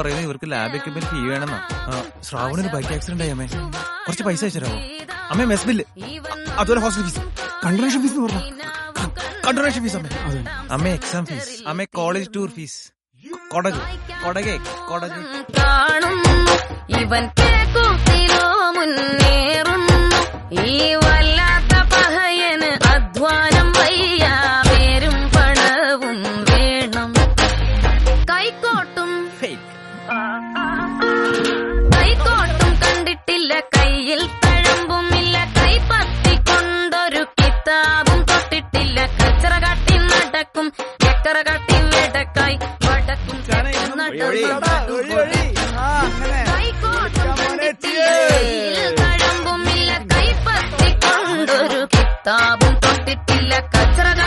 പറയുന്നത് ഇവർക്ക് lab equipment ഫീ വേണമെന്നാ ആ, ശ്രാവണിന് ബൈക്ക് ആക്സിഡന്റ് ആയി അമ്മേ കുറച്ച് പൈസ അയച്ചരാവോ അമ്മേ മെസ് ബില്ല് അതുപോലെ ഹോസ്റ്റൽ ഫീസ് കൺട്രേഷൻ ഫീസ് എന്ന് പറഞ്ഞ കണ്ടോണേഷൻ ഫീസ് അമ്മേ അമ്മേ എക്സാം ഫീസ് അമ്മേ കോളേജ് ടൂർ ഫീസ് കൊടക് കൊടകെ കൊടക് കാണുന്നു ഇവൻ കേക്കൂത്തിലോ മുന്നേറുന്നു ഈ വല്ലാത്ത പഹയന് അധ്വാനം വയ്യ പേരും പണവും വേണം കൈക്കോട്ടും കൈക്കോട്ടും കണ്ടിട്ടില്ല കയ്യിൽ തഴമ്പുമില്ല കൈപ്പത്തി കൊണ്ടൊരു കിതാബും തൊട്ടിട്ടില്ല കച്ചറ കാട്ടി നടക്കും ചക്കറ കാട്ടി വെടക്കായി വടക്കും തെക്കും നടുവും കൈക്കോട്ടും കണ്ടിട്ടില്ല കയ്യിൽ തഴമ്പുമില്ല കൈപ്പത്തി കൊണ്ടൊരു കിതാബും തൊട്ടിട്ടില്ല കച്ചറ